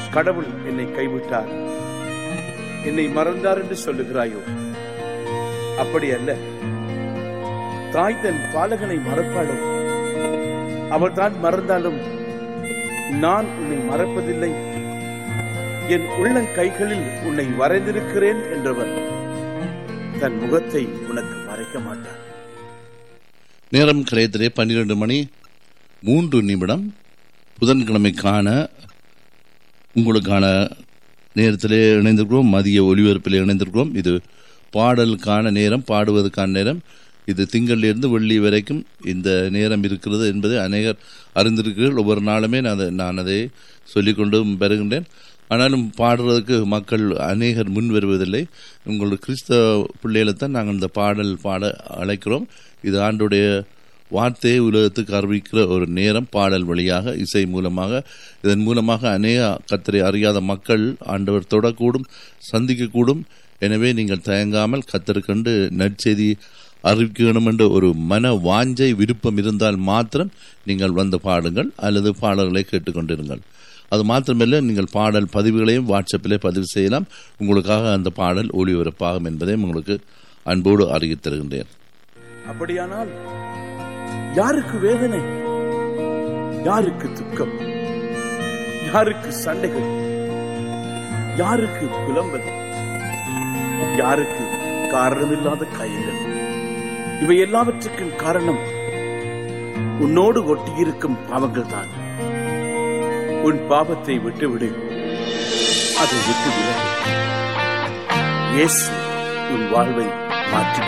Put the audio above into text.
கடவுள் என்னை கைவிட்டார் என்னை மறந்தார் என்று சொல்லுகிறாயோ அப்படி அல்ல தாய் தன் பாலகனை மறப்பாளோ அவள் தான் மறந்தாலும் நான் உன்னை மறப்பதில்லை என் உள்ளங் கைகளில் உன்னை வரைந்திருக்கிறேன் என்றவர் தன் முகத்தை உனக்கு மறைக்க மாட்டார் நேரம் கரையத்திலே பன்னிரண்டு மணி மூன்று நிமிடம் புதன்கிழமைக்கான உங்களுக்கான நேரத்திலே இணைந்திருக்கிறோம் மதிய ஒலிபரப்பில் இணைந்திருக்கிறோம் இது பாடலுக்கான நேரம் பாடுவதற்கான நேரம் இது திங்களிலிருந்து வெள்ளி வரைக்கும் இந்த நேரம் இருக்கிறது என்பதை அநேகர் அறிந்திருக்கிறீர்கள் ஒவ்வொரு நாளுமே நான் அதை நான் அதை சொல்லிக்கொண்டு பெறுகின்றேன் ஆனாலும் பாடுறதுக்கு மக்கள் அநேகர் முன் வருவதில்லை உங்களுடைய கிறிஸ்தவ பிள்ளைகளைத்தான் நாங்கள் இந்த பாடல் பாட அழைக்கிறோம் இது ஆண்டுடைய வார்த்தையை உலகத்துக்கு அறிவிக்கிற ஒரு நேரம் பாடல் வழியாக இசை மூலமாக இதன் மூலமாக அநேக கத்தரை அறியாத மக்கள் ஆண்டவர் தொடக்கூடும் சந்திக்கக்கூடும் எனவே நீங்கள் தயங்காமல் கத்தருக்கண்டு நற்செய்தி அறிவிக்கணும் என்ற ஒரு மன வாஞ்சை விருப்பம் இருந்தால் மாத்திரம் நீங்கள் வந்து பாடுங்கள் அல்லது பாடல்களை கேட்டுக்கொண்டிருங்கள் அது மாத்திரமல்ல நீங்கள் பாடல் பதிவுகளையும் வாட்ஸ்அப்பிலே பதிவு செய்யலாம் உங்களுக்காக அந்த பாடல் ஒளிபரப்பாகும் என்பதையும் உங்களுக்கு அன்போடு அறிவித் தருகின்றேன் அப்படியானால் யாருக்கு வேதனை யாருக்கு துக்கம் யாருக்கு சண்டைகள் யாருக்கு புலம்பல் யாருக்கு காரணமில்லாத காயங்கள் இவை எல்லாவற்றுக்கும் காரணம் உன்னோடு ஒட்டியிருக்கும் பாவங்கள் தான் உன் பாவத்தை விட்டுவிடு அதை விட்டு விலகு இயேசு உன் வாழ்வை மாற்றி